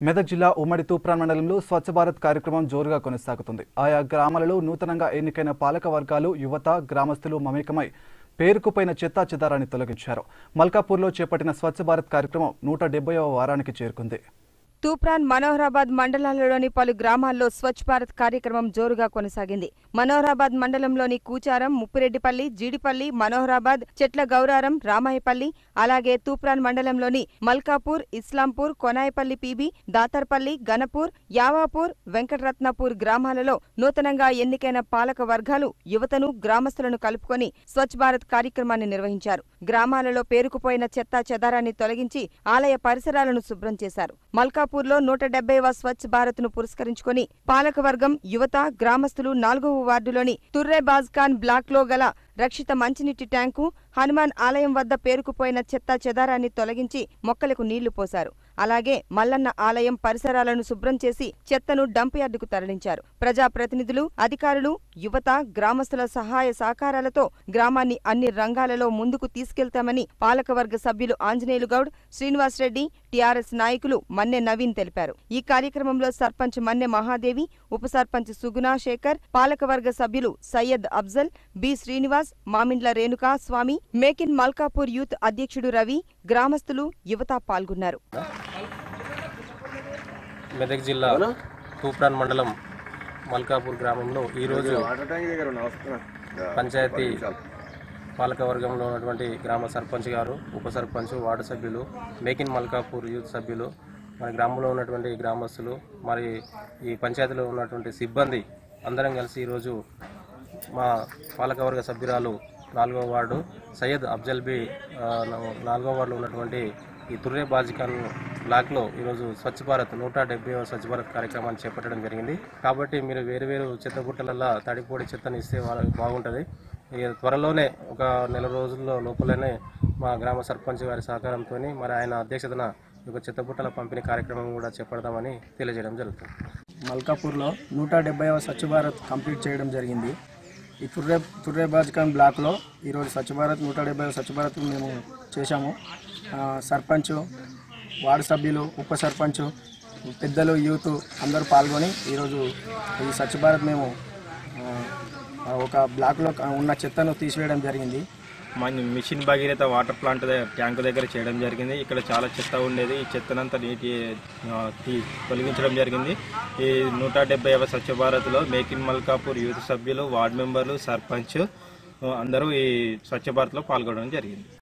మెదక్ జిల్లా ఉమ్మడి తూప్రాన్ మండలంలో స్వచ్ఛ భారత్ కార్యక్రమం జోరుగా కొనసాగుతుంది ఆయా గ్రామాలలో నూతనంగా ఎన్నికైన పాలక వర్గాలు యువత గ్రామస్తులు మమేకమై పేరుకుపోయిన చెత్తా చెదారాన్ని తొలగించారు మల్కాపూర్లో చేపట్టిన స్వచ్ఛ భారత్ కార్యక్రమం నూట డెబ్బైవ వారానికి చేరుకుంది తూప్రాన్ మనోహరాబాద్ మండలాలలోని పలు గ్రామాల్లో స్వచ్ఛ భారత్ కార్యక్రమం జోరుగా కొనసాగింది మనోహరాబాద్ మండలంలోని కూచారం ముప్పిరెడ్డిపల్లి జీడిపల్లి మనోహరాబాద్ చెట్ల గౌరారం రామాయపల్లి అలాగే తూప్రాన్ మండలంలోని మల్కాపూర్ ఇస్లాంపూర్ కొనాయపల్లి పీబీ దాతర్పల్లి గణపూర్ యావాపూర్ వెంకటరత్నపూర్ గ్రామాలలో నూతనంగా ఎన్నికైన పాలక వర్గాలు యువతను గ్రామస్తులను కలుపుకొని స్వచ్ఛ భారత్ కార్యక్రమాన్ని నిర్వహించారు గ్రామాలలో పేరుకుపోయిన చెత్తా చెదారాన్ని తొలగించి ఆలయ పరిసరాలను శుభ్రం చేశారు మల్కాపూర్లో నూట డెబ్బైవ స్వచ్ఛ భారత్ ను పురస్కరించుకొని పాలకవర్గం యువత గ్రామస్తులు నాలుగవ వార్డులోని తుర్రే బాజ్ఖాన్ బ్లాక్ లో గల రక్షిత మంచినీటి ట్యాంకు హనుమాన్ ఆలయం వద్ద పేరుకుపోయిన చెత్తా చెదారాన్ని తొలగించి మొక్కలకు నీళ్లు పోశారు అలాగే మల్లన్న ఆలయం పరిసరాలను శుభ్రం చేసి చెత్తను డంప్ యార్డుకు తరలించారు ప్రజాప్రతినిధులు అధికారులు యువత గ్రామస్తుల సహాయ సహకారాలతో గ్రామాన్ని అన్ని రంగాలలో ముందుకు తీసుకెళ్తామని పాలకవర్గ సభ్యులు ఆంజనేయులు గౌడ్ శ్రీనివాస్ రెడ్డి టీఆర్ఎస్ నాయకులు మన్నె నవీన్ తెలిపారు ఈ కార్యక్రమంలో సర్పంచ్ మన్నె మహాదేవి ఉప సర్పంచ్ సుగుణా శేఖర్ పాలకవర్గ సభ్యులు Syed Afzal B Srinivas Mamindla Renuka Swamy make in Malkapur youth అధ్యక్షుడు రవి గ్రామస్తులు యువత పాల్గొన్నారు మెదక్ జిల్లా తూప్రాన్ మండలం మల్కాపూర్ గ్రామంలో ఈరోజు పంచాయతీ పాలకవర్గంలో ఉన్నటువంటి గ్రామ సర్పంచ్ గారు ఉప సర్పంచ్ వార్డు సభ్యులు మేక్ ఇన్ మల్కాపూర్ యూత్ సభ్యులు మరి గ్రామంలో ఉన్నటువంటి గ్రామస్తులు మరి ఈ పంచాయతీలో ఉన్నటువంటి సిబ్బంది అందరం కలిసి ఈరోజు మా పాలకవర్గ సభ్యురాలు నాలుగో వార్డు సయ్యద్ అఫ్జల్ బి ఆ, నాలుగో వార్డులో ఉన్నటువంటి ఈ తుర్రే బాజికాన్ బ్లాక్లో ఈరోజు స్వచ్ఛ భారత్ నూట డెబ్బై స్వచ్ఛ భారత్ కార్యక్రమాన్ని చేపట్టడం జరిగింది కాబట్టి మీరు వేరు వేరు చెత్త గుట్టలలో తడిపొడి చెత్తని ఇస్తే వాళ్ళకి బాగుంటుంది ఇక త్వరలోనే ఒక నెల రోజుల్లో లోపలనే మా గ్రామ సర్పంచ్ గారి సహకారంతో మరి ఆయన అధ్యక్షతన ఈ యొక్క చెత్త బుట్టల పంపిణీ కార్యక్రమం కూడా చేపడదామని తెలియజేయడం జరుగుతుంది మల్కాపూర్లో నూట డెబ్బైవ స్వచ్ఛ భారత్ కంప్లీట్ చేయడం జరిగింది ఈ తుర్రే తుర్రే బాజ్ఖాన్ బ్లాక్లో ఈరోజు స్వచ్ఛ భారత్ నూట డెబ్బై స్వచ్ఛ భారత్ మేము చేశాము ఆ, సర్పంచ్ వార్డు సభ్యులు ఉప సర్పంచ్ పెద్దలు యూత్ అందరూ పాల్గొని ఈరోజు ఈ స్వచ్ఛ భారత్ మేము ఆ, ఒక బ్లాక్లో ఉన్న చెత్తను తీసివేయడం జరిగింది మన మిషన్ భగీరథ వాటర్ ప్లాంట్ దగ్గర ట్యాంక్ దగ్గర చేయడం జరిగింది ఇక్కడ చాలా చెత్త ఉండేది ఈ చెత్తనంతా నీటి ఆ, తీ- తొలగించడం జరిగింది ఈ నూట డెబ్బైవ స్వచ్ఛ భారత్లో మేక్ ఇన్ మల్కాపూర్ యూత్ సభ్యులు వార్డు మెంబర్లు సర్పంచ్ ఆ, అందరూ ఈ స్వచ్ఛ భారత్లో పాల్గొనడం జరిగింది